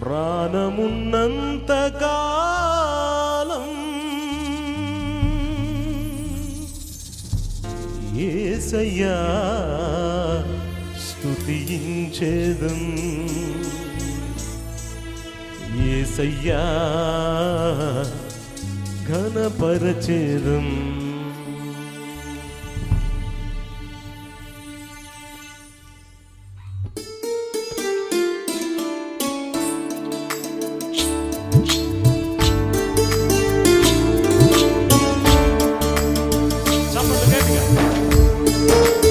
ప్రాణమున్నంత కాలం ఏసయ్యా స్తుతించేదం ఏసయ్యా ఘనపరచేదం చప్పట్లు గట్టిగా.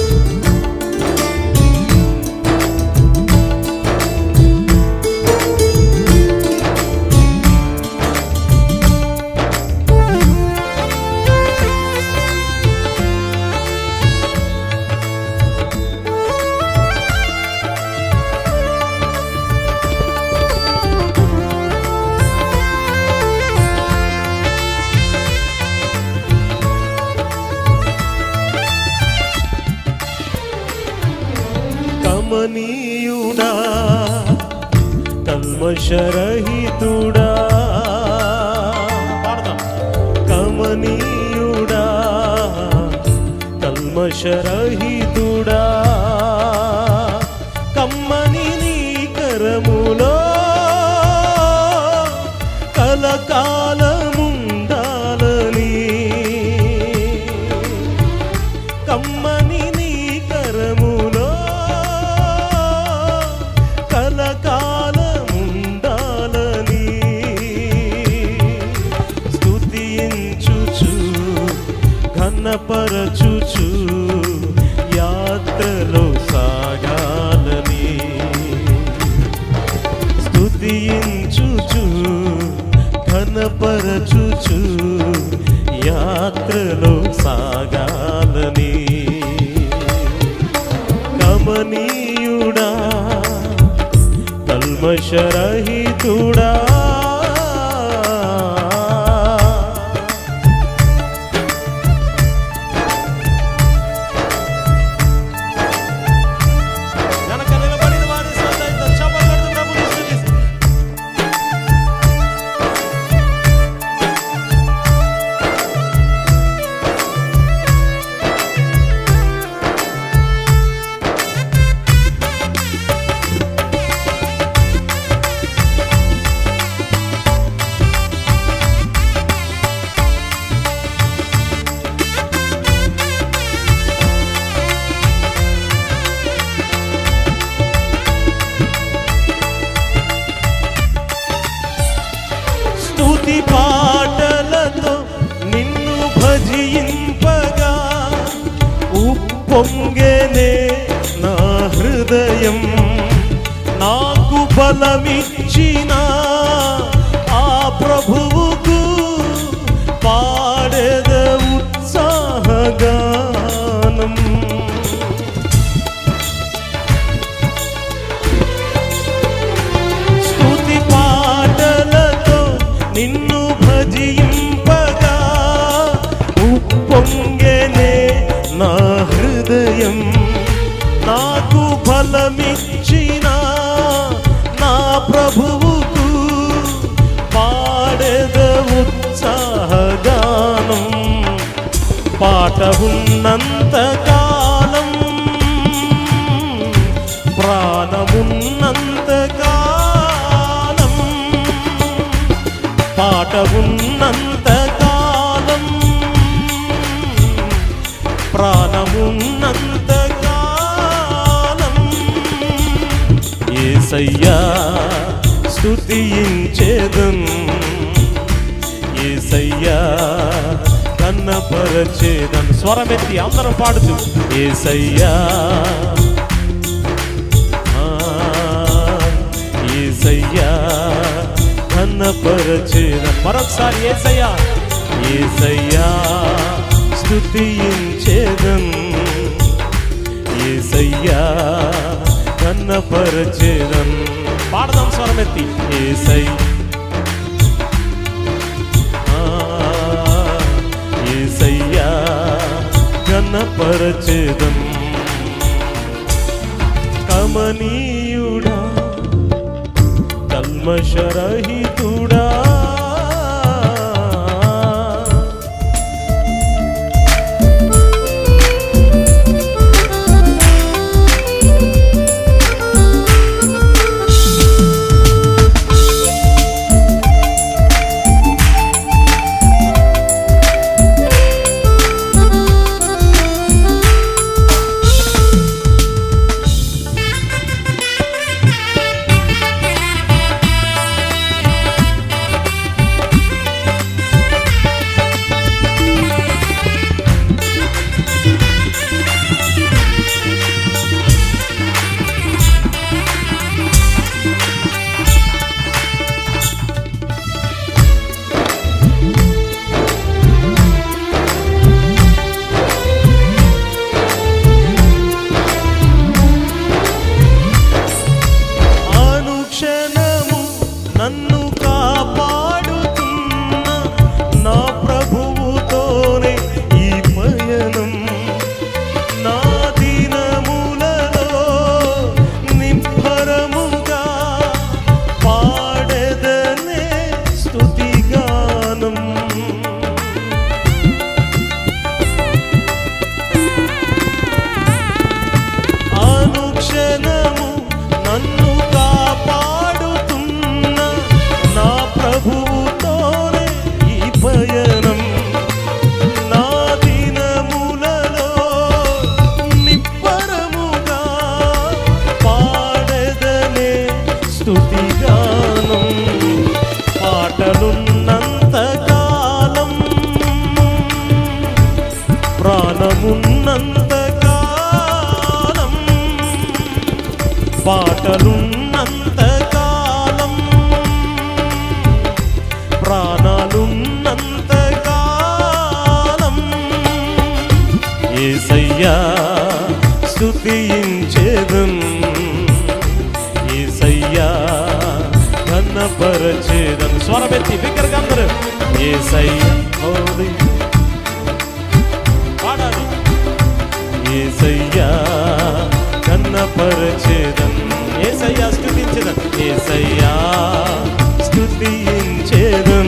కమనీయుడా కల్మషరహితుడా పాడదాం కమనీయుడా కల్మషరహితుడా కమ్మని నీ కరములో కలకాలముండాలని కమ్మని నీ కరములో కలకాలముండాలని స్తుతించుచు ఘనపరచుచు యాత్రలో సాగాలని స్తుతించుచు ఘనపరచుచు యాత్రలో సాగాలని కమనీయుడా కల్మషరహితుడా వెనక నిలబడిన వారి శ్రద్ధతో చప్పట్లు ప్రభుని స్తుతిస్తూ స్తుతి పాటలతో నిన్ను భజింపగా ఉప్పొంగెనే నా హృదయం నాకు బలమిచ్చిన ఆ ప్రభువుకు పాడెద ఉత్సాహగానం స్తుతి పాటలతో నిన్ను భజింపగా ఉప్పొంగెనే నా హృదయం నాకు బలమిచ్చిన నా ప్రభువుకు పాడెద ఉత్సాహగానం పాట ఉన్నంత కాలం ప్రాణమున్నంత కాలం పాట ఉన్నంత కాలం ప్రాణమున్నంత కాలం ఏసయ్యా స్తుతించేదం ఏసయ్యా కన్నపరచేదం స్వరమెత్తి అందరం పాడుతూ ఏసయ్యా ఆ, ఏసయ్యా కన్నపరచేదం మరొకసారి ఏసయ్యా ఏసయ్యా స్తుతించేదం ఏసయ్యా కన్నపరచేదం పాడదాం స్వరమెత్తి ఏసై ఆ, ఏసయ్యా కన్నపరచేదం కమనీయుడా కల్మషరహితుడా అనుక్షణము నన్ను కాపాడుతున్న నా ప్రభువుతోనే ఈ పయనం నా దినములలో నింపరముగా పాడెదనే స్తుతిగానం అనుక్షణము నన్ను కాపాడుతున్న నా ప్రభువుతోనే ఈ పయనం నా దినములలో నిప్పరముగా పాడదనే స్తుతిగానం పాటలున్నంత కాలం ప్రాణమున్నంత కాలం పాటలున్నంత కాలం ప్రాణాలున్నంత కాలం ఏసయ్యా స్తుతించేదం ఏసయ్యా ఘనపరచేదం స్వరమెత్తి బిగ్గరగా అందరూ ఏసయ్యా హోలీ పాడాలి ఏసయ్యా కన్నపరచేదం ఏసయ్యా స్థుతించదం ఏసయ్యా స్థుతించేదం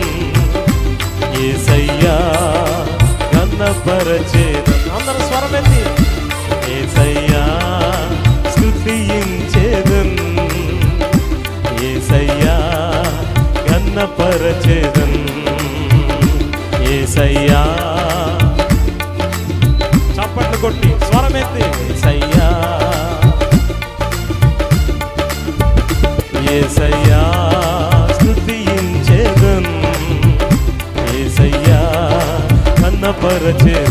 ఏసయ్యా కన్నపరచేదం అందరూ స్వరమెత్తి ఏసయ్యా స్థుతించేదం ఏసయ్యా కన్నపరచేదం ఏసయ్యా చప్పట్లు కొట్టి స్వరమెత్తి ఏసయ్యా ఏసయ్యా స్తుతించేదం ఏసయ్యా కన్నపరచేదం